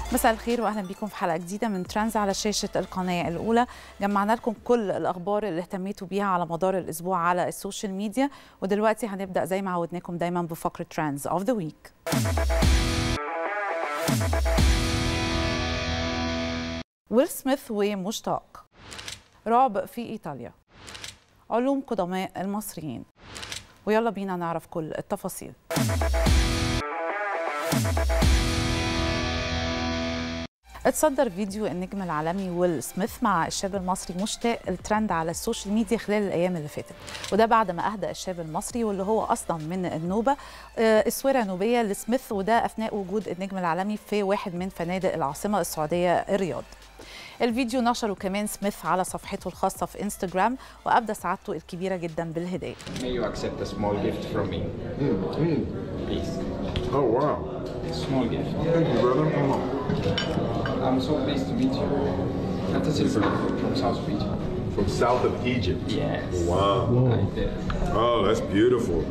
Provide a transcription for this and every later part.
مساء الخير واهلا بكم في حلقه جديده من ترانز على شاشه القناه الاولى جمعنا لكم كل الاخبار اللي اهتميتوا بيها على مدار الاسبوع على السوشيال ميديا ودلوقتي هنبدا زي ما عودناكم دايما بفقره ترانز اوف ذا ويك ويل سميث ومشتاق رعب في ايطاليا علوم قدماء المصريين ويلا بينا نعرف كل التفاصيل اتصدر فيديو النجم العالمي ويل سميث مع الشاب المصري مشتاق الترند على السوشيال ميديا خلال الايام اللي فاتت وده بعد ما اهدى الشاب المصري واللي هو اصلا من النوبه اسوره نوبيه لسميث وده اثناء وجود النجم العالمي في واحد من فنادق العاصمه السعوديه الرياض الفيديو نشره كمان سميث على صفحته الخاصة في انستغرام وأبدى سعادته الكبيرة جدا بالهداية. May you accept a small gift from me, please? Oh wow! Small gift. Thank you, brother. Come on. I'm so pleased to meet you. Fantasy from South Beach. From south of Egypt. Yes. Wow. I did. Oh, that's beautiful.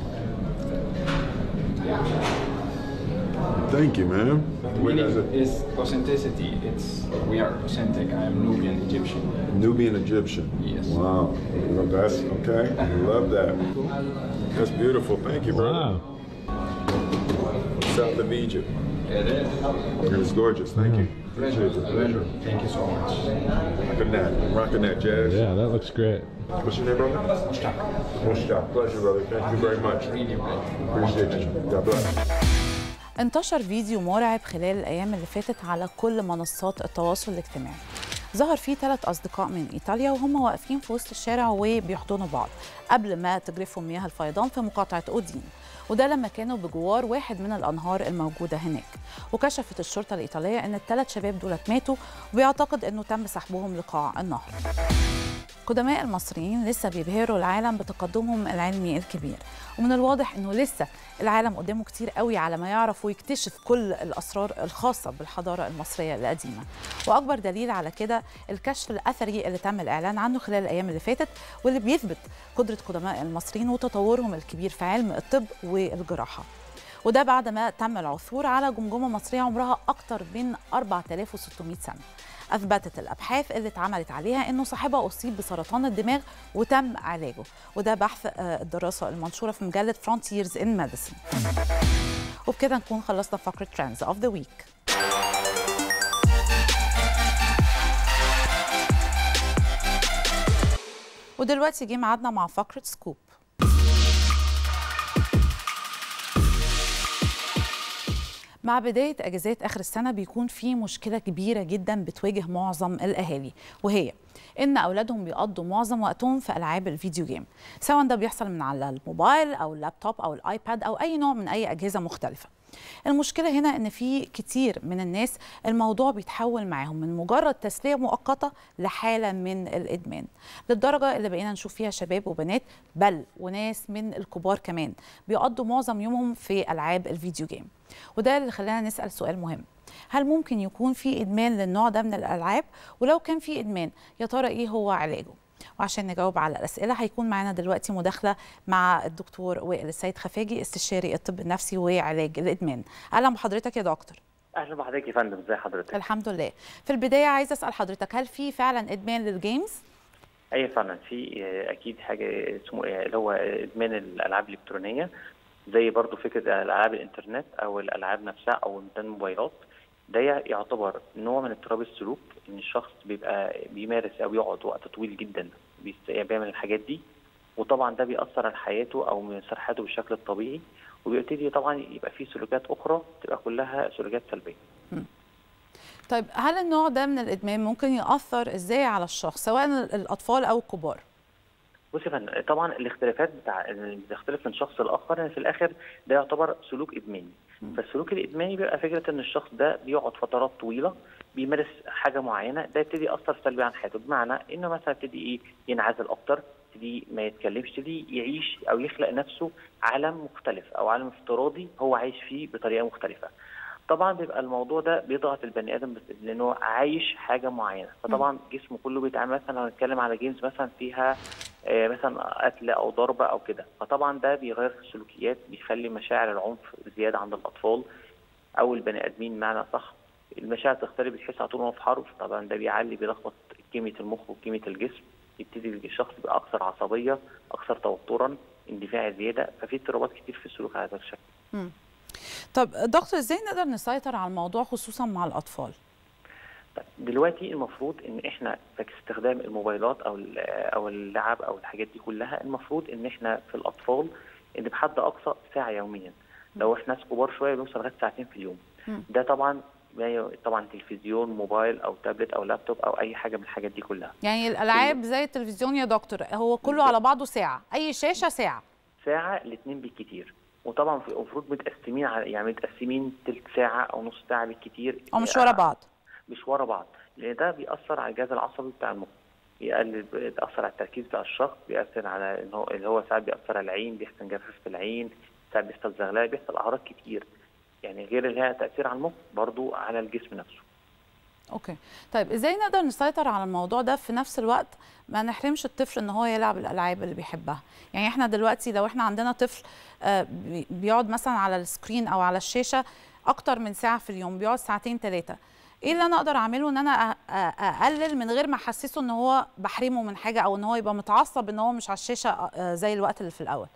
Thank you, man. Where Meaning does it? is authenticity. It's we are authentic. I am Nubian Egyptian. Nubian Egyptian. Yes. Wow. Well, that's okay. Love that. That's beautiful. Thank you, brother. Wow. South of Egypt. It is. It was gorgeous. Thank you. Pleasure. Appreciate it. Pleasure. Thank you so much. Rocking that. Rocking that jazz. Yeah, that looks great. What's your name, brother? Mushtaq. Mushtaq. Pleasure, brother. Thank you very much. Really great. Appreciate you. God bless. انتشر فيديو مرعب خلال الأيام اللي فاتت على كل منصات التواصل الاجتماعي ظهر فيه ثلاث أصدقاء من إيطاليا وهم واقفين في وسط الشارع وبيحضنوا بعض قبل ما تجرفهم مياه الفيضان في مقاطعة أودين وده لما كانوا بجوار واحد من الأنهار الموجودة هناك وكشفت الشرطة الإيطالية أن الثلاث شباب دولت ماتوا وبيعتقد أنه تم سحبهم لقاع النهر قدماء المصريين لسه بيبهروا العالم بتقدمهم العلمي الكبير ومن الواضح انه لسه العالم قدامه كتير قوي على ما يعرف ويكتشف كل الاسرار الخاصه بالحضاره المصريه القديمه واكبر دليل على كده الكشف الاثري اللي تم الاعلان عنه خلال الايام اللي فاتت واللي بيثبت قدره قدماء المصريين وتطورهم الكبير في علم الطب والجراحه وده بعد ما تم العثور على جمجمه مصريه عمرها اكثر من 4600 سنه اثبتت الابحاث اللي اتعملت عليها انه صاحبها اصيب بسرطان الدماغ وتم علاجه وده بحث الدراسه المنشوره في مجله فرونتيرز ان ميديسن وبكده نكون خلصنا فقره ترانز اوف ذا ويك ودلوقتي جه ميعادنا مع فقره سكوب مع بداية أجازات آخر السنة بيكون في مشكلة كبيرة جدا بتواجه معظم الأهالي وهي إن أولادهم بيقضوا معظم وقتهم في ألعاب الفيديو جيم سواء ده بيحصل من على الموبايل أو اللابتوب أو الآيباد أو أي نوع من أي أجهزة مختلفة المشكلة هنا إن في كتير من الناس الموضوع بيتحول معاهم من مجرد تسلية مؤقتة لحالة من الإدمان للدرجة اللي بقينا نشوف فيها شباب وبنات بل وناس من الكبار كمان بيقضوا معظم يومهم في ألعاب الفيديو جيم وده اللي خلانا نسأل سؤال مهم هل ممكن يكون في إدمان للنوع ده من الألعاب ولو كان في إدمان يا ترى إيه هو علاجه وعشان نجاوب على الأسئلة هيكون معنا دلوقتي مداخلة مع الدكتور وائل السيد خفاجي استشاري الطب النفسي وعلاج الإدمان أهلا بحضرتك يا دكتور اهلا بحضرتك يا فندم ازي حضرتك الحمد لله في البداية عايزة أسأل حضرتك هل في فعلا إدمان للجيمز؟ اي فعلا في اكيد حاجه اسمه اللي هو ادمان الالعاب الالكترونيه زي برضو فكره العاب الانترنت او الالعاب نفسها او ادمان الموبايلات ده يعتبر نوع من اضطراب السلوك ان الشخص بيبقى بيمارس او يقعد وقت طويل جدا بيعمل الحاجات دي وطبعا ده بيأثر على حياته او من حياته بالشكل الطبيعي وبيبتدي طبعا يبقى فيه سلوكات اخرى تبقى كلها سلوكات سلبيه. طيب هل النوع ده من الادمان ممكن يأثر ازاي على الشخص سواء الاطفال او الكبار؟ بص يا فندم طبعا الاختلافات بتاع اللي بتختلف من شخص لاخر في الاخر ده يعتبر سلوك ادماني فالسلوك الادماني بيبقى فكره ان الشخص ده بيقعد فترات طويله بيمارس حاجه معينه ده يبتدي ياثر سلبي عن حياته بمعنى انه مثلا يبتدي ايه ينعزل اكتر يبتدي ما يتكلمش يبتدي يعيش او يخلق نفسه عالم مختلف او عالم افتراضي هو عايش فيه بطريقه مختلفه طبعا بيبقى الموضوع ده بيضغط البني ادم لانه عايش حاجه معينه فطبعا جسمه كله بيتعامل مثلا لو نتكلم على جيمز مثلا فيها آه، مثلا قتل او ضرب او كده فطبعا ده بيغير في السلوكيات بيخلي مشاعر العنف زياده عند الاطفال او البني ادمين معنى صح المشاعر تختلف بتحس على طول إن هو في حرب طبعا ده بيعلي بيلخبط كيمياء المخ وكيمياء الجسم يبتدي الشخص يبقى اكثر عصبيه اكثر توترا اندفاع زياده ففي اضطرابات كتير في السلوك على هذا الشكل طب دكتور ازاي نقدر نسيطر على الموضوع خصوصا مع الاطفال طيب دلوقتي المفروض ان احنا في استخدام الموبايلات او ال- او اللعب او الحاجات دي كلها المفروض ان احنا في الاطفال ان بحد اقصى ساعه يوميا لو احنا ناس كبار شويه بنوصل لغايه ساعتين في اليوم مم. ده طبعا ما ي- طبعا تلفزيون موبايل او تابلت او لابتوب او اي حاجه من الحاجات دي كلها يعني الالعاب زي التلفزيون يا دكتور هو كله على بعضه ساعه اي شاشه ساعه ساعه الاثنين بالكتير وطبعا في المفروض متقسمين على- يعني متقسمين تلت ساعه او نص ساعه بالكتير او مش ورا بعض مش ورا بعض لان ده بيأثر على الجهاز العصبي بتاع المخ بيقلل بيأثر على التركيز بتاع الشخص بيأثر على ان هو اللي هو ساعات بيأثر على العين بيحصل جفاف في العين ساعات بيحصل زغلله بيحصل اعراض كتير يعني غير اللي هي تأثير على المخ برضو على الجسم نفسه اوكي طيب ازاي نقدر نسيطر على الموضوع ده في نفس الوقت ما نحرمش الطفل ان هو يلعب الالعاب اللي بيحبها يعني احنا دلوقتي لو احنا عندنا طفل آه، بي- بيقعد مثلا على السكرين او على الشاشه اكتر من ساعه في اليوم بيقعد ساعتين ثلاثه ايه اللي انا اقدر اعمله ان انا أ- أ- اقلل من غير ما احسسه ان هو بحرمه من حاجه او ان هو يبقى متعصب ان هو مش على الشاشه آه، زي الوقت اللي في الاول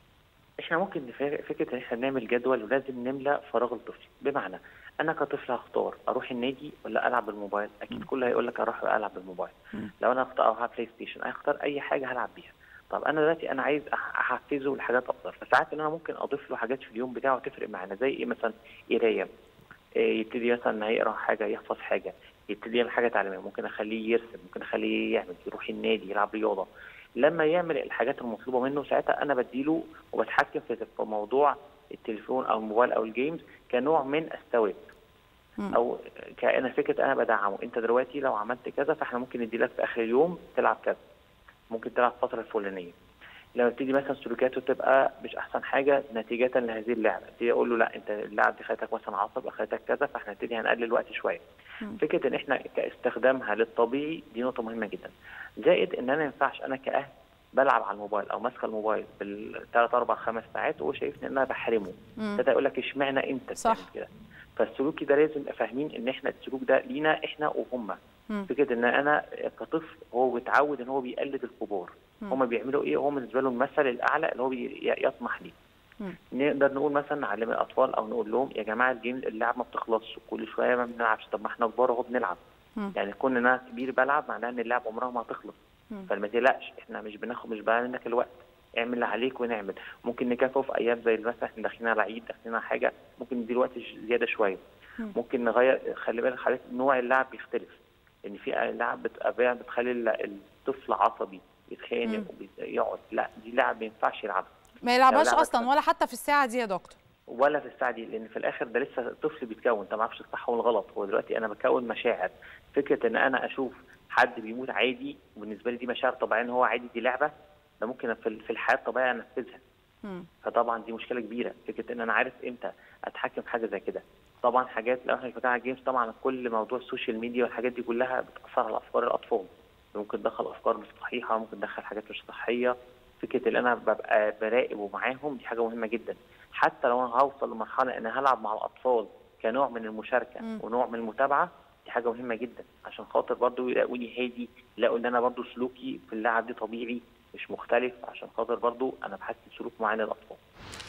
احنا ممكن نفا- فكره ان احنا نعمل جدول ولازم نملى فراغ الطفل بمعنى انا كطفل هختار اروح النادي ولا العب بالموبايل اكيد كله هيقول لك اروح العب بالموبايل لو انا هختار او هلعب بلاي ستيشن هختار اي حاجه هلعب بيها طب انا دلوقتي انا عايز أح- احفزه لحاجات افضل فساعات ان انا ممكن اضيف له حاجات في اليوم بتاعه تفرق معانا زي ايه مثلا قرايه إيه يبتدي مثلا ان هيقرا حاجه يحفظ حاجه يبتدي يعمل حاجه تعليميه ممكن اخليه يرسم ممكن اخليه يعمل يروح النادي يلعب رياضه لما يعمل الحاجات المطلوبه منه ساعتها انا بديله وبتحكم في في موضوع التليفون او الموبايل او الجيمز كنوع من الثواب مم. او كأنا فكره انا بدعمه انت دلوقتي لو عملت كذا فاحنا ممكن ندي لك في اخر اليوم تلعب كذا ممكن تلعب الفتره الفلانيه لما يبتدي مثلا سلوكياته تبقى مش احسن حاجه نتيجه لهذه اللعبه ابتدي اقول له لا انت اللعب دي خلتك مثلا عصب خلتك كذا فاحنا نبتدي هنقلل وقت شويه مم. فكره ان احنا كاستخدامها للطبيعي دي نقطه مهمه جدا زائد ان انا ما ينفعش انا كاهل بلعب على الموبايل او ماسكه الموبايل بالثلاث اربع خمس ساعات وهو شايفني ان انا بحرمه مم. ابتدى يقول لك اشمعنى انت صح. بتعمل كده فالسلوك ده لازم نبقى فاهمين ان احنا السلوك ده لينا احنا وهم مم. فكره ان انا كطفل هو بيتعود ان هو بيقلد الكبار مم. هم بيعملوا ايه هو بالنسبه له المثل الاعلى اللي هو بي- يطمح ليه مم. نقدر نقول مثلا نعلم الاطفال او نقول لهم يا جماعه الجيم اللعب ما بتخلصش كل شويه ما بنلعبش طب ما احنا كبار اهو بنلعب مم. يعني كون ان انا كبير بلعب معناه ان اللعب عمرها ما هتخلص مم. فما تقلقش احنا مش بناخد مش بقى منك الوقت اعمل اللي عليك ونعمل ممكن نكافئه في ايام زي مثلا احنا داخلين على عيد داخلين على حاجه ممكن ندي وقت ش- زياده شويه مم. ممكن نغير خلي بالك حضرتك نوع اللعب بيختلف لان في لعب بتبقى بتخلي ال- الطفل عصبي يتخانق ويقعد لا دي لعب ما ينفعش يلعبها ما يلعبهاش لعبة اصلا ولا حتى في الساعه دي يا دكتور ولا في الساعه دي لان في الاخر ده لسه الطفل بيتكون انت ما عارفش الصح والغلط هو دلوقتي انا بكون مشاعر فكره ان انا اشوف حد بيموت عادي وبالنسبه لي دي مشاعر طبيعيه ان هو عادي دي لعبه ده ممكن في في الحياه الطبيعيه انفذها مم. فطبعا دي مشكله كبيره فكره ان انا عارف امتى اتحكم في حاجه زي كده طبعا حاجات لو احنا بنتكلم على الجيمز طبعا كل موضوع السوشيال ميديا والحاجات دي كلها بتاثر على افكار الاطفال ممكن تدخل افكار مش صحيحه ممكن تدخل حاجات مش صحيه فكره ان انا ببقى براقب معاهم دي حاجه مهمه جدا حتى لو انا هوصل لمرحله ان أنا هلعب مع الاطفال كنوع من المشاركه مم. ونوع من المتابعه دي حاجه مهمه جدا عشان خاطر برضو يلاقوني هادي يلاقوا ان انا برضو سلوكي في اللعب دي طبيعي مش مختلف عشان خاطر برضو انا بحسن سلوك معين للاطفال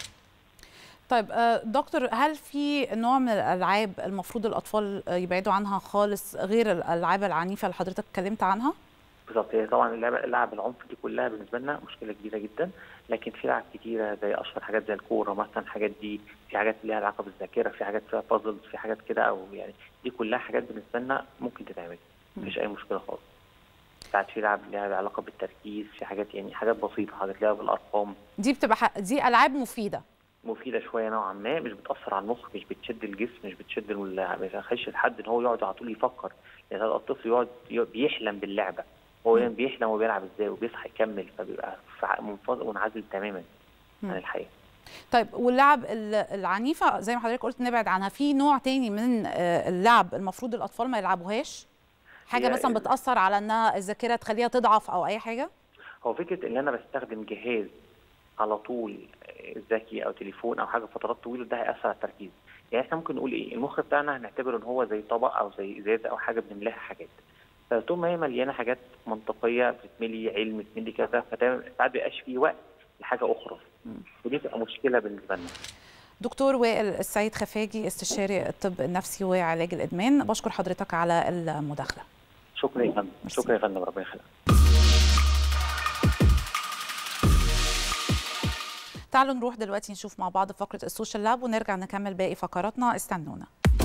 طيب آه، دكتور هل في نوع من الالعاب المفروض الاطفال آه، يبعدوا عنها خالص غير الالعاب العنيفه اللي حضرتك اتكلمت عنها بالظبط هي طبعا اللعبه اللعب العنف دي كلها بالنسبه لنا مشكله كبيره جدا لكن في لعب كتيره زي اشهر حاجات زي الكوره مثلا الحاجات دي في حاجات ليها علاقه بالذاكره في حاجات فيها بازلز في حاجات كده او يعني دي كلها حاجات بالنسبه لنا ممكن تتعمل مفيش اي مشكله خالص ساعات في لعب ليها علاقه بالتركيز في حاجات يعني حاجات بسيطه حاجات ليها بالارقام دي بتبقى ح- دي العاب مفيده مفيده شويه نوعا ما مش بتاثر على المخ مش بتشد الجسم مش بتشد ال- مش هتخليش الحد ان هو يقعد على طول يفكر يعني هذا الطفل يقعد يقعد بيحلم باللعبه هو مم. يعني بيحلم وبيلعب ازاي وبيصحى يكمل فبيبقى في ع- منفصل منعزل تماما مم. عن الحياه طيب واللعب ال- العنيفه زي ما حضرتك قلت نبعد عنها في نوع تاني من آه، اللعب المفروض الاطفال ما يلعبوهاش حاجه هي مثلا ال- بتاثر على انها الذاكره تخليها تضعف او اي حاجه هو فكره ان انا بستخدم جهاز على طول آه، ذكي او تليفون او حاجه فترات طويله ده هياثر على التركيز يعني احنا ممكن نقول ايه المخ بتاعنا هنعتبره ان هو زي طبق او زي ازازه او حاجه بنملاها حاجات فطول ما هي مليانه حاجات منطقيه بتتملي علم بتتملي كذا فده ساعات بيبقاش فيه وقت لحاجه اخرى ودي بتبقى مشكله بالنسبه لنا دكتور وائل السيد خفاجي استشاري الطب النفسي وعلاج الادمان بشكر حضرتك على المداخله شكرا يا فندم ميرسي. شكرا يا فندم ربنا يخليك تعالوا نروح دلوقتي نشوف مع بعض فقره السوشيال لاب ونرجع نكمل باقي فقراتنا استنونا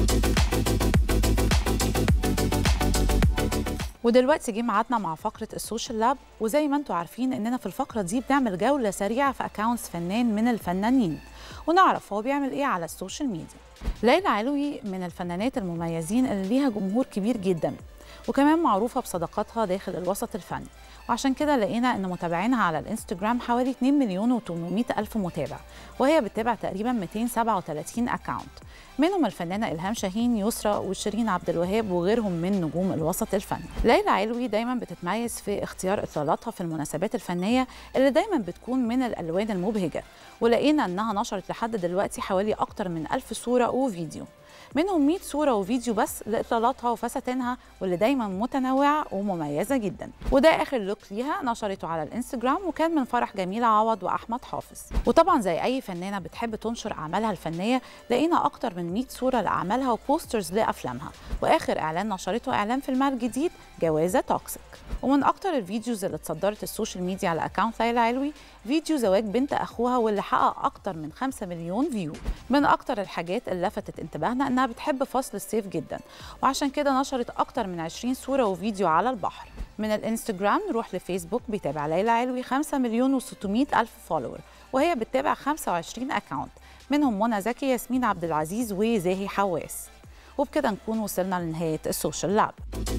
ودلوقتي جه ميعادنا مع فقره السوشيال لاب وزي ما انتم عارفين اننا في الفقره دي بنعمل جوله سريعه في اكونتس فنان من الفنانين ونعرف هو بيعمل ايه على السوشيال ميديا ليلى علوي من الفنانات المميزين اللي ليها جمهور كبير جدا وكمان معروفه بصداقتها داخل الوسط الفني وعشان كده لقينا ان متابعينها على الانستجرام حوالي 2 مليون و800 الف متابع وهي بتتابع تقريبا 237 اكاونت منهم الفنانه الهام شاهين يسرا وشيرين عبد الوهاب وغيرهم من نجوم الوسط الفني ليلى علوي دايما بتتميز في اختيار اطلالاتها في المناسبات الفنيه اللي دايما بتكون من الالوان المبهجه ولقينا انها نشرت لحد دلوقتي حوالي اكتر من 1000 صوره وفيديو منهم 100 صورة وفيديو بس لإطلالاتها وفساتينها واللي دايما متنوعة ومميزة جدا وده آخر لوك ليها نشرته على الانستجرام وكان من فرح جميلة عوض وأحمد حافظ وطبعا زي أي فنانة بتحب تنشر أعمالها الفنية لقينا أكتر من 100 صورة لأعمالها وبوسترز لأفلامها وآخر إعلان نشرته إعلان فيلمها الجديد جوازة توكسيك ومن أكتر الفيديوز اللي اتصدرت السوشيال ميديا على أكاونت ليلى علوي فيديو زواج بنت أخوها واللي حقق أكتر من 5 مليون فيو من أكتر الحاجات اللي لفتت انتباهنا إنها بتحب فصل الصيف جدا وعشان كده نشرت أكتر من 20 صورة وفيديو على البحر من الانستجرام نروح لفيسبوك بيتابع ليلى علوي 5 مليون و600 ألف فولور وهي بتتابع 25 أكاونت منهم منى زكي ياسمين عبد العزيز وزاهي حواس وبكده نكون وصلنا لنهاية السوشيال لاب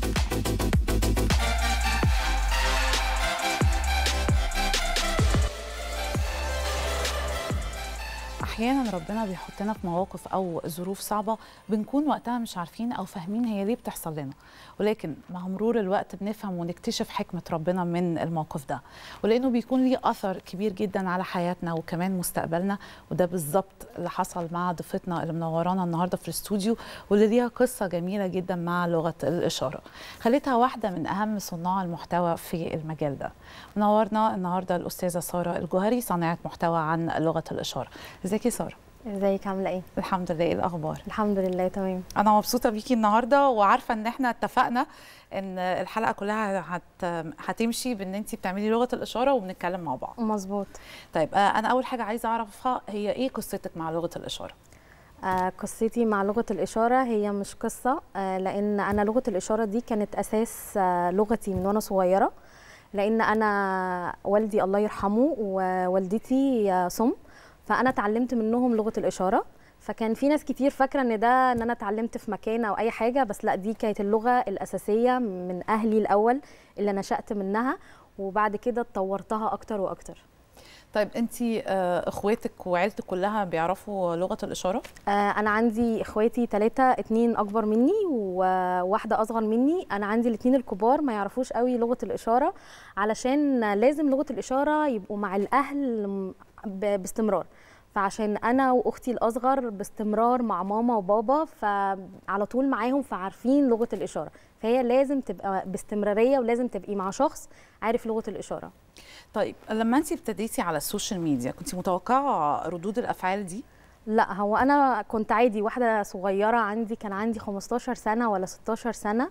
احيانا ربنا بيحطنا في مواقف او ظروف صعبه بنكون وقتها مش عارفين او فاهمين هي ليه بتحصل لنا ولكن مع مرور الوقت بنفهم ونكتشف حكمه ربنا من الموقف ده ولانه بيكون ليه اثر كبير جدا على حياتنا وكمان مستقبلنا وده بالظبط اللي حصل مع ضيفتنا اللي منورانا النهارده في الاستوديو واللي ليها قصه جميله جدا مع لغه الاشاره خليتها واحده من اهم صناع المحتوى في المجال ده منورنا النهارده الاستاذه ساره الجوهري صانعه محتوى عن لغه الاشاره ازيك يا ساره ازيك عامله ايه الحمد لله ايه الاخبار الحمد لله تمام انا مبسوطه بيكي النهارده وعارفه ان احنا اتفقنا ان الحلقه كلها هت... هتمشي بان انت بتعملي لغه الاشاره وبنتكلم مع بعض مظبوط طيب آه، انا اول حاجه عايزه اعرفها هي ايه قصتك مع لغه الاشاره آه قصتي مع لغه الاشاره هي مش قصه آه لان انا لغه الاشاره دي كانت اساس آه لغتي من وانا صغيره لان انا والدي الله يرحمه ووالدتي آه صم فانا اتعلمت منهم لغه الاشاره فكان في ناس كتير فاكره ان ده ان انا اتعلمت في مكان او اي حاجه بس لا دي كانت اللغه الاساسيه من اهلي الاول اللي نشات منها وبعد كده اتطورتها اكتر واكتر طيب انت اخواتك وعيلتك كلها بيعرفوا لغه الاشاره آه، انا عندي اخواتي ثلاثة اتنين اكبر مني وواحده اصغر مني انا عندي الاتنين الكبار ما يعرفوش قوي لغه الاشاره علشان لازم لغه الاشاره يبقوا مع الاهل م- ب- باستمرار فعشان انا واختي الاصغر باستمرار مع ماما وبابا فعلى طول معاهم فعارفين لغه الاشاره فهي لازم تبقى باستمراريه ولازم تبقي مع شخص عارف لغه الاشاره طيب لما انت ابتديتي على السوشيال ميديا كنت متوقعه ردود الافعال دي لا هو انا كنت عادي واحده صغيره عندي كان عندي 15 سنه ولا 16 سنه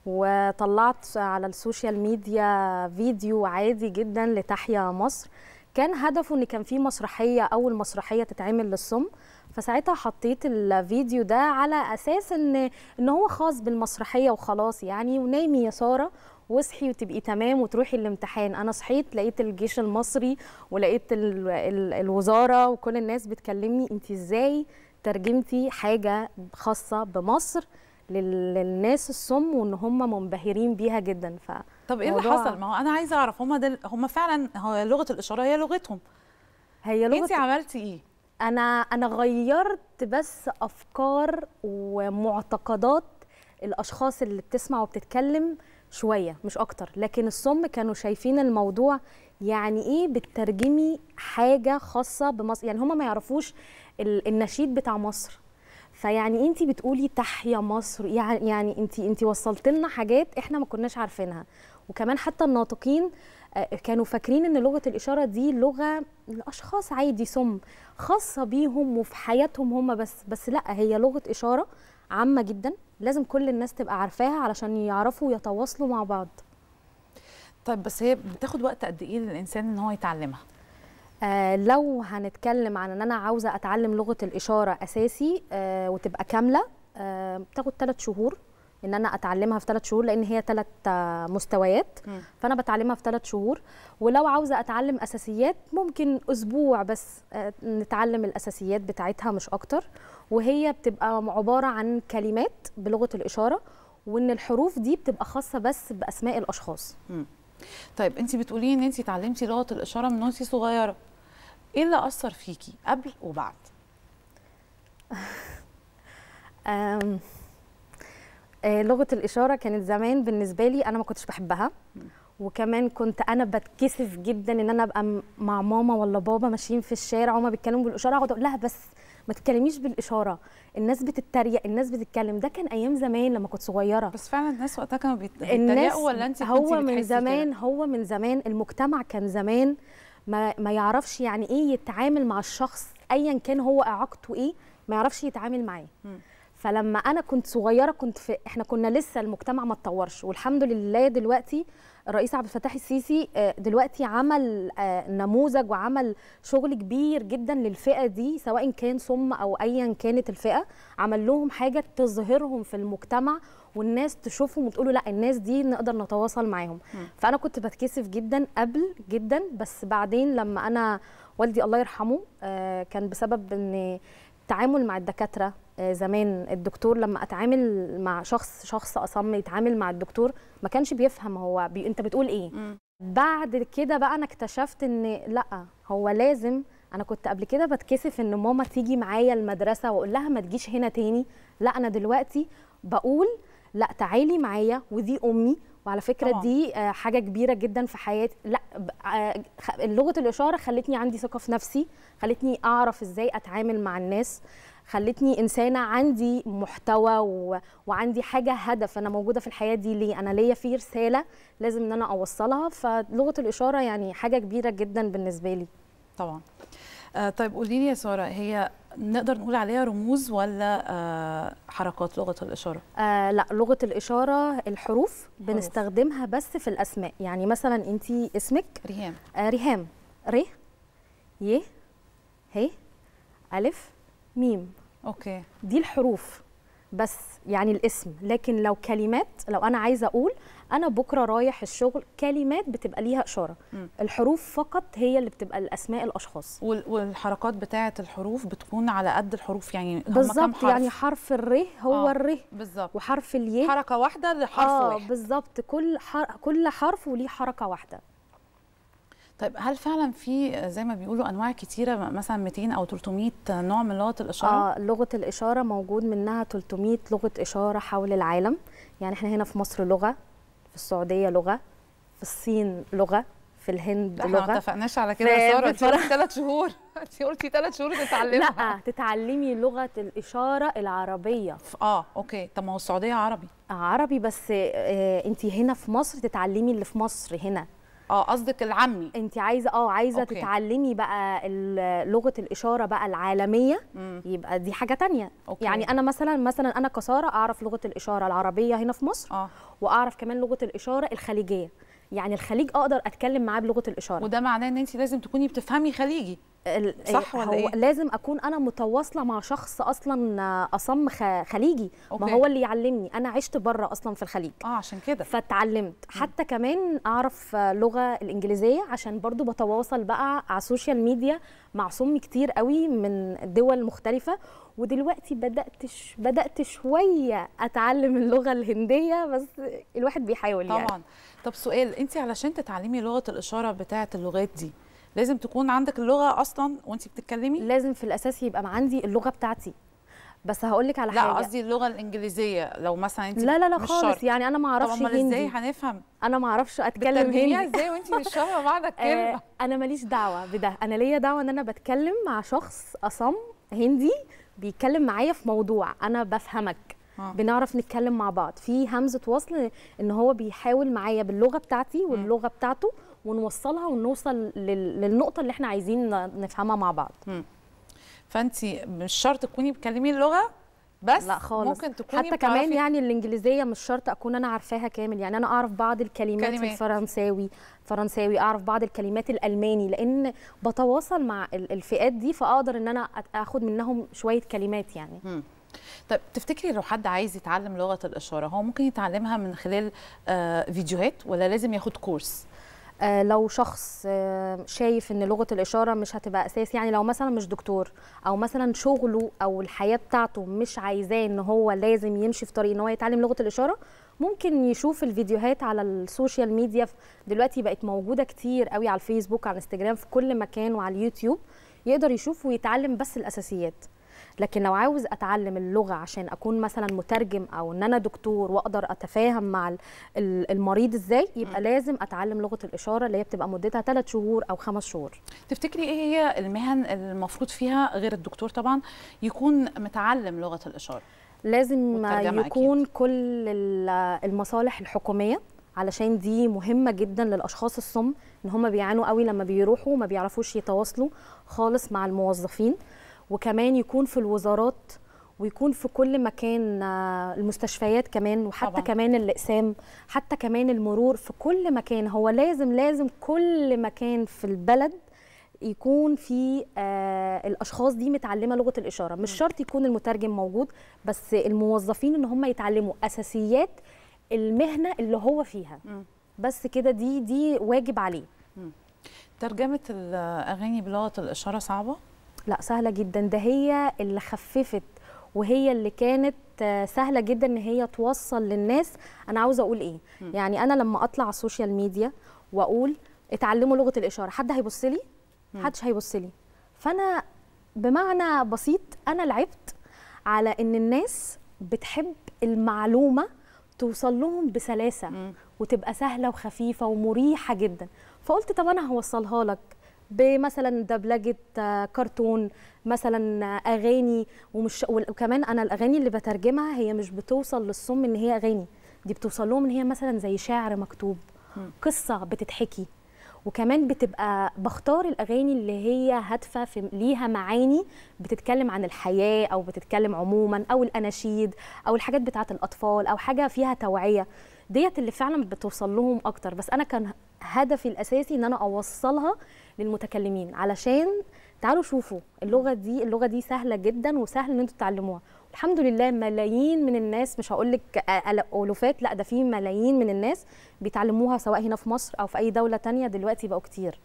وطلعت على السوشيال ميديا فيديو عادي جدا لتحيا مصر كان هدفه ان كان في مسرحيه اول مسرحيه تتعمل للصم فساعتها حطيت الفيديو ده على اساس ان ان هو خاص بالمسرحيه وخلاص يعني ونامي يا ساره واصحي وتبقي تمام وتروحي الامتحان انا صحيت لقيت الجيش المصري ولقيت ال ال الوزاره وكل الناس بتكلمني انت ازاي ترجمتي حاجه خاصه بمصر لل- للناس الصم وان هم منبهرين بيها جدا ف طب ايه اللي موضوع- حصل ما هو انا عايزه اعرف هم ده هم فعلا هو لغه الاشاره هي لغتهم هي لغه انت عملتي ايه انا انا غيرت بس افكار ومعتقدات الاشخاص اللي بتسمع وبتتكلم شويه مش اكتر لكن الصم كانوا شايفين الموضوع يعني ايه بتترجمي حاجه خاصه بمصر يعني هم ما يعرفوش ال- النشيد بتاع مصر فيعني انت بتقولي تحيا مصر يعني يعني انت انت وصلت لنا حاجات احنا ما كناش عارفينها وكمان حتى الناطقين آه، كانوا فاكرين ان لغه الاشاره دي لغه لاشخاص عادي سم خاصه بيهم وفي حياتهم هم بس بس لا هي لغه اشاره عامه جدا لازم كل الناس تبقى عارفاها علشان يعرفوا يتواصلوا مع بعض طيب بس هي بتاخد وقت قد ايه للانسان ان هو يتعلمها آه لو هنتكلم عن ان انا عاوزه اتعلم لغه الاشاره اساسي آه وتبقى كامله آه بتاخد ثلاث شهور ان انا اتعلمها في ثلاث شهور لان هي ثلاث آه مستويات مم. فانا بتعلمها في ثلاث شهور ولو عاوزه اتعلم اساسيات ممكن اسبوع بس آه نتعلم الاساسيات بتاعتها مش اكتر وهي بتبقى عباره عن كلمات بلغه الاشاره وان الحروف دي بتبقى خاصه بس باسماء الاشخاص طيب انت بتقولي ان انت اتعلمتي لغه الاشاره من وانت صغيره ايه اللي اثر فيكي قبل وبعد آم، آه، لغة الإشارة كانت زمان بالنسبة لي أنا ما كنتش بحبها وكمان كنت أنا بتكسف جدا إن أنا أبقى م- مع ماما ولا بابا ماشيين في الشارع وهما بيتكلموا بالإشارة أقعد أقول لها بس ما تتكلميش بالإشارة الناس بتتريق الناس بتتكلم ده كان أيام زمان لما كنت صغيرة بس فعلا الناس وقتها كانوا بيت- الناس بيتريقوا ولا انت هو كنتي من بتحسي زمان كده؟ هو من زمان المجتمع كان زمان ما, ما يعرفش يعني ايه يتعامل مع الشخص ايا كان هو اعاقته ايه ما يعرفش يتعامل معاه فلما انا كنت صغيره كنت في احنا كنا لسه المجتمع ما اتطورش والحمد لله دلوقتي الرئيس عبد الفتاح السيسي آه، دلوقتي عمل آه، نموذج وعمل شغل كبير جدا للفئه دي سواء كان صم او ايا كانت الفئه عمل لهم حاجه تظهرهم في المجتمع والناس تشوفهم وتقولوا لا الناس دي نقدر نتواصل معاهم فانا كنت بتكسف جدا قبل جدا بس بعدين لما انا والدي الله يرحمه آه، كان بسبب ان التعامل مع الدكاتره آه، زمان الدكتور لما اتعامل مع شخص شخص اصم يتعامل مع الدكتور ما كانش بيفهم هو بي... انت بتقول ايه بعد كده بقى انا اكتشفت ان لا هو لازم انا كنت قبل كده بتكسف ان ماما تيجي معايا المدرسه واقول لها ما تجيش هنا تاني لا انا دلوقتي بقول لا تعالي معايا ودي امي وعلى فكره طبعاً. دي آه، حاجه كبيره جدا في حياتي لا ب- آه، خ- لغه الاشاره خلتني عندي ثقه في نفسي خلتني اعرف ازاي اتعامل مع الناس خلتني انسانه عندي محتوى و... وعندي حاجه هدف انا موجوده في الحياه دي ليه انا ليا في رساله لازم ان انا اوصلها فلغه الاشاره يعني حاجه كبيره جدا بالنسبه لي طبعا آه طيب قولي لي يا ساره هي نقدر نقول عليها رموز ولا آه حركات لغه الاشاره آه لا لغه الاشاره الحروف بنستخدمها بس في الاسماء يعني مثلا انت اسمك ريهام آه ريهام ر ي ه الف ميم اوكي دي الحروف بس يعني الاسم لكن لو كلمات لو انا عايزه اقول انا بكره رايح الشغل كلمات بتبقى ليها اشاره مم. الحروف فقط هي اللي بتبقى الاسماء الاشخاص وال- والحركات بتاعه الحروف بتكون على قد الحروف يعني هم كام بالظبط حرف؟ يعني حرف الر هو آه. الر بالظبط وحرف اليه حركه واحده لحرف اه واحد بالظبط كل حر... كل حرف وليه حركه واحده طيب هل فعلا في زي ما بيقولوا انواع كتيره مثلا 200 او 300 نوع من لغه الاشاره اه لغه الاشاره موجود منها 300 لغه اشاره حول العالم يعني احنا هنا في مصر لغه في السعوديه لغه في الصين لغه في الهند لا احنا ما لغه اتفقناش على كده في- يا ساره انت بتفرج- قلتي ثلاث شهور انت قلتي ثلاث شهور تتعلمها لا تتعلمي لغه الاشاره العربيه ف- اه اوكي طب ما هو السعوديه عربي عربي بس آه انت هنا في مصر تتعلمي اللي في مصر هنا اه قصدك العامي انت عايزه اه عايزه أوكي. تتعلمي بقى ال- لغه الاشاره بقى العالميه مم. يبقى دي حاجه تانية أوكي. يعني انا مثلا مثلا انا كساره اعرف لغه الاشاره العربيه هنا في مصر اه واعرف كمان لغه الاشاره الخليجيه يعني الخليج اقدر اتكلم معاه بلغه الاشاره وده معناه ان انت لازم تكوني بتفهمي خليجي ال- صح ولا هو إيه؟ لازم اكون انا متواصله مع شخص اصلا اصم خ- خليجي أوكي. ما هو اللي يعلمني انا عشت بره اصلا في الخليج اه عشان كده فتعلمت حتى كمان اعرف لغه الانجليزيه عشان برضو بتواصل بقى على السوشيال ميديا مع صم كتير قوي من دول مختلفه ودلوقتي بدات ش- بدات شويه اتعلم اللغه الهنديه بس الواحد بيحاول يعني طبعا طب سؤال انت علشان تتعلمي لغه الاشاره بتاعه اللغات دي لازم تكون عندك اللغه اصلا وانت بتتكلمي لازم في الاساس يبقى عندي اللغه بتاعتي بس هقول لك على لا حاجه قصدي اللغه الانجليزيه لو مثلا انت لا لا لا مش خالص شرط. يعني انا ما طب اعرفش امال ازاي هندي هنفهم انا ما اعرفش اتكلم بتترجميها هندي ازاي وانت مش فاهمه معنى الكلمه آه انا ماليش دعوه بده انا ليا دعوه ان انا بتكلم مع شخص اصم هندي بيتكلم معايا في موضوع انا بفهمك آه. بنعرف نتكلم مع بعض في همزه وصل ان هو بيحاول معايا باللغه بتاعتي واللغه بتاعته ونوصلها ونوصل لل- للنقطه اللي احنا عايزين نفهمها مع بعض فانت مش شرط تكوني بتكلمي اللغه بس لا خالص ممكن تكوني حتى كمان بتعرفي- يعني الانجليزيه مش شرط اكون انا عارفاها كامل يعني انا اعرف بعض الكلمات كلمات. في الفرنساوي فرنساوي اعرف بعض الكلمات الالماني لان بتواصل مع ال- الفئات دي فاقدر ان انا أت- اخد منهم شويه كلمات يعني طيب تفتكري لو حد عايز يتعلم لغه الاشاره هو ممكن يتعلمها من خلال آه فيديوهات ولا لازم ياخد كورس آه، لو شخص آه، شايف ان لغه الاشاره مش هتبقى اساس يعني لو مثلا مش دكتور او مثلا شغله او الحياه بتاعته مش عايزاه ان هو لازم يمشي في طريق ان هو يتعلم لغه الاشاره ممكن يشوف الفيديوهات على السوشيال ميديا دلوقتي بقت موجوده كتير قوي على الفيسبوك على الانستجرام في كل مكان وعلى اليوتيوب يقدر يشوف ويتعلم بس الاساسيات لكن لو عاوز اتعلم اللغه عشان اكون مثلا مترجم او ان انا دكتور واقدر اتفاهم مع ال- ال- المريض ازاي يبقى لازم اتعلم لغه الاشاره اللي هي بتبقى مدتها 3 شهور او 5 شهور تفتكري ايه هي المهن اللي المفروض فيها غير الدكتور طبعا يكون متعلم لغه الاشاره لازم والترجمة يكون كل ال- المصالح الحكوميه علشان دي مهمه جدا للاشخاص الصم ان هم بيعانوا قوي لما بيروحوا ما بيعرفوش يتواصلوا خالص مع الموظفين وكمان يكون في الوزارات ويكون في كل مكان آه، المستشفيات كمان وحتى طبعاً. طبعا. كمان الاقسام حتى كمان المرور في كل مكان هو لازم لازم كل مكان في البلد يكون في آه الاشخاص دي متعلمه لغه الاشاره مش شرط يكون المترجم موجود بس الموظفين ان هم يتعلموا اساسيات المهنه اللي هو فيها بس كده دي دي واجب عليه ترجمه الاغاني بلغه الاشاره صعبه لا سهله جدا ده هي اللي خففت وهي اللي كانت آه، سهله جدا ان هي توصل للناس انا عاوزه اقول ايه يعني انا لما اطلع على السوشيال ميديا واقول اتعلموا لغه الاشاره حد هيبص لي محدش هيبص لي فانا بمعنى بسيط انا لعبت على ان الناس بتحب المعلومه توصل لهم بسلاسه وتبقى سهله وخفيفه ومريحه جدا فقلت طب انا هوصلها لك بمثلا دبلجه آه، كرتون مثلا آه، اغاني ومش وكمان انا الاغاني اللي بترجمها هي مش بتوصل للصم ان هي اغاني دي بتوصل لهم ان هي مثلا زي شعر مكتوب قصه بتتحكي وكمان بتبقى بختار الاغاني اللي هي هادفه في ليها معاني بتتكلم عن الحياه او بتتكلم عموما او الاناشيد او الحاجات بتاعه الاطفال او حاجه فيها توعيه ديت اللي فعلا بتوصل لهم اكتر بس انا كان هدفي الاساسي ان انا اوصلها للمتكلمين علشان تعالوا شوفوا اللغه دي اللغه دي سهله جدا وسهل ان انتوا تتعلموها الحمد لله ملايين من الناس مش هقول لك الوفات لا ده في ملايين من الناس بيتعلموها سواء هنا في مصر او في اي دوله تانية دلوقتي بقوا كتير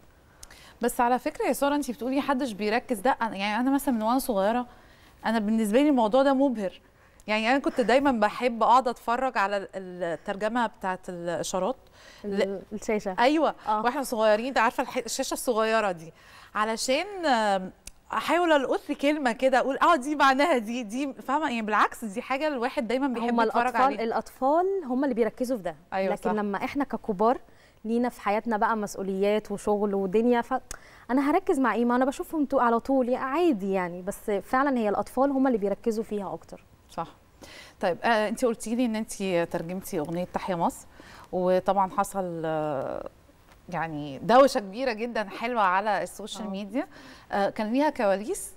بس على فكره يا ساره انت بتقولي محدش بيركز ده أنا- يعني انا مثلا من وانا صغيره انا بالنسبه لي الموضوع ده مبهر يعني انا كنت دايما بحب اقعد اتفرج على الترجمه بتاعه الاشارات ل- الشاشه ايوه آه. واحنا صغيرين انت عارفه الح- الشاشه الصغيره دي علشان آم، احاول القط لي كلمه كده اقول اه دي معناها دي دي فاهمه يعني بالعكس دي حاجه الواحد دايما بيحب هم يتفرج الاطفال عليها الاطفال هم اللي بيركزوا في ده أيوة لكن صح. لما احنا ككبار لينا في حياتنا بقى مسؤوليات وشغل ودنيا ف انا هركز مع ايه ما انا بشوفهم تو- على طول يعني عادي يعني بس فعلا هي الاطفال هم اللي بيركزوا فيها اكتر صح طيب آه انت قلتي لي ان انت ترجمتي اغنيه تحيا مصر وطبعا حصل آه يعني دوشه كبيره جدا حلوه على السوشيال آه. ميديا آه كان ليها كواليس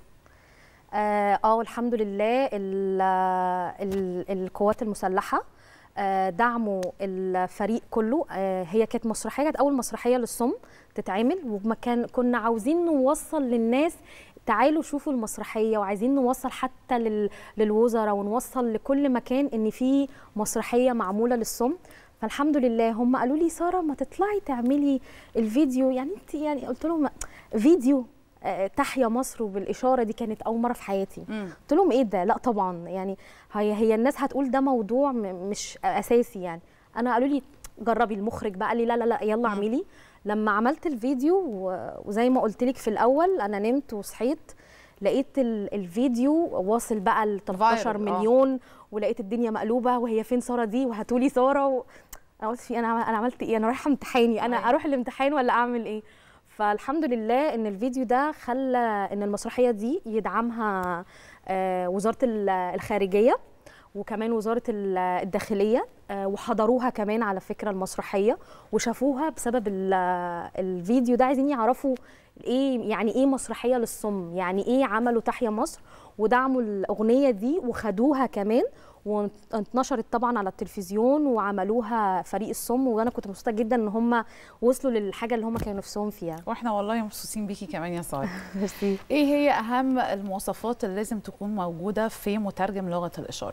اه آه، والحمد لله ال ال القوات المسلحه آه، دعموا الفريق كله آه، هي كانت مسرحيه كانت اول مسرحيه للصم تتعمل وما كان كنا عاوزين نوصل للناس تعالوا شوفوا المسرحيه وعايزين نوصل حتى لل للوزراء ونوصل لكل مكان ان في مسرحيه معموله للصم فالحمد لله هم قالوا لي ساره ما تطلعي تعملي الفيديو يعني انت يعني قلت لهم فيديو آه، تحيا مصر وبالاشاره دي كانت اول مره في حياتي قلت لهم ايه ده لا طبعا يعني هي هي الناس هتقول ده موضوع م- مش اساسي يعني انا قالوا لي جربي المخرج بقى قال لي لا لا لا يلا اعملي لما عملت الفيديو و- وزي ما قلت لك في الاول انا نمت وصحيت لقيت ال- الفيديو واصل بقى ل 13 فايرل، آه. مليون ولقيت الدنيا مقلوبه وهي فين ساره دي وهاتولي ساره و... انا قلت في انا عم- انا عملت ايه انا رايحه امتحاني انا أيوة. اروح الامتحان ولا اعمل ايه فالحمد لله ان الفيديو ده خلى ان المسرحيه دي يدعمها آه، وزاره ال- الخارجيه وكمان وزاره ال- الداخليه آه، وحضروها كمان على فكره المسرحيه وشافوها بسبب ال- الفيديو ده عايزين يعرفوا ايه يعني ايه مسرحيه للصم يعني ايه عملوا تحيا مصر ودعموا الاغنيه دي وخدوها كمان وانتشرت طبعا على التلفزيون وعملوها فريق الصم وانا كنت مبسوطه جدا ان هم وصلوا للحاجه اللي هم كانوا نفسهم فيها واحنا والله مبسوطين بيكي كمان يا ساره ميرسي ايه هي اهم المواصفات اللي لازم تكون موجوده في مترجم لغه الاشاره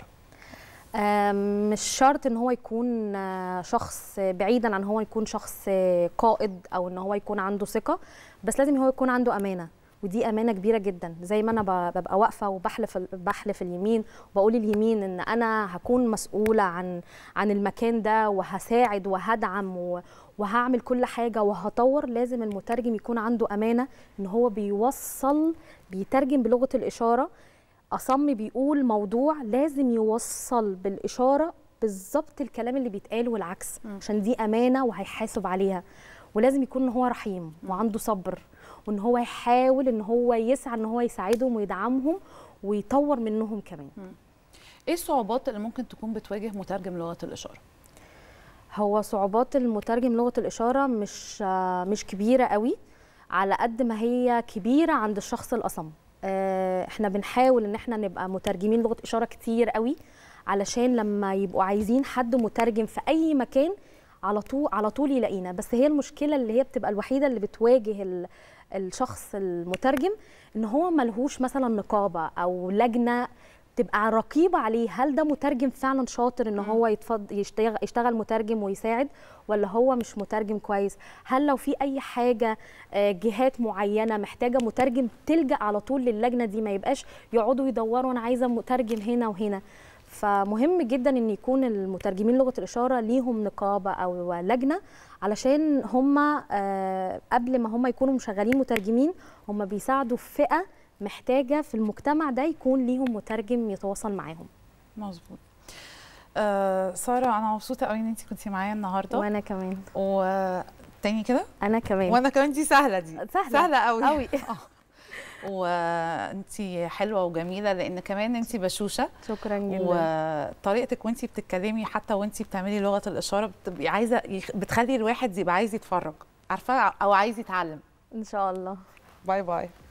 آم، مش شرط ان هو يكون آه، شخص بعيدا عن هو يكون شخص آه، قائد او ان هو يكون عنده ثقه بس لازم هو يكون عنده امانه ودي امانه كبيره جدا زي ما انا ب- ببقى واقفه وبحلف ال- بحلف اليمين وبقول اليمين ان انا هكون مسؤوله عن عن المكان ده وهساعد وهدعم و- وهعمل كل حاجه وهطور لازم المترجم يكون عنده امانه ان هو بيوصل بيترجم بلغه الاشاره أصم بيقول موضوع لازم يوصل بالإشارة بالظبط الكلام اللي بيتقال والعكس عشان دي أمانة وهيحاسب عليها ولازم يكون إن هو رحيم وعنده صبر وإن هو يحاول إن هو يسعى إن هو يساعدهم ويدعمهم ويطور منهم كمان ايه الصعوبات اللي ممكن تكون بتواجه مترجم لغه الاشاره هو صعوبات المترجم لغة الإشارة مش آه، مش كبيرة قوي على قد ما هي كبيرة عند الشخص الأصم آه، احنا بنحاول ان احنا نبقى مترجمين لغة إشارة كتير قوي علشان لما يبقوا عايزين حد مترجم في أي مكان على طول على طول يلاقينا بس هي المشكلة اللي هي بتبقى الوحيدة اللي بتواجه ال- الشخص المترجم ان هو ملهوش مثلا نقابة او لجنة تبقى رقيبة عليه هل ده مترجم فعلا شاطر ان هو يتفض يشتغل, يشتغل مترجم ويساعد ولا هو مش مترجم كويس هل لو في اي حاجة آه، جهات معينة محتاجة مترجم تلجأ على طول للجنة دي ما يبقاش يقعدوا يدوروا انا عايزة مترجم هنا وهنا فمهم جدا ان يكون المترجمين لغه الاشاره ليهم نقابه او لجنه علشان هم قبل ما هم يكونوا مشغلين مترجمين هم بيساعدوا فئه محتاجه في المجتمع ده يكون ليهم مترجم يتواصل معاهم مظبوط آه ساره انا مبسوطه قوي ان انت كنتي معايا النهارده وانا كمان وتاني كده انا كمان وانا كمان دي سهله دي سهلة سهله قوي قوي. وانت حلوه وجميله لان كمان انت بشوشه شكرا جدا وطريقتك وانت بتتكلمي حتى وانت بتعملي لغه الاشاره بتبقي عايزه يخ- بتخلي الواحد يبقى عايز يتفرج عارفه او عايز يتعلم ان شاء الله باي باي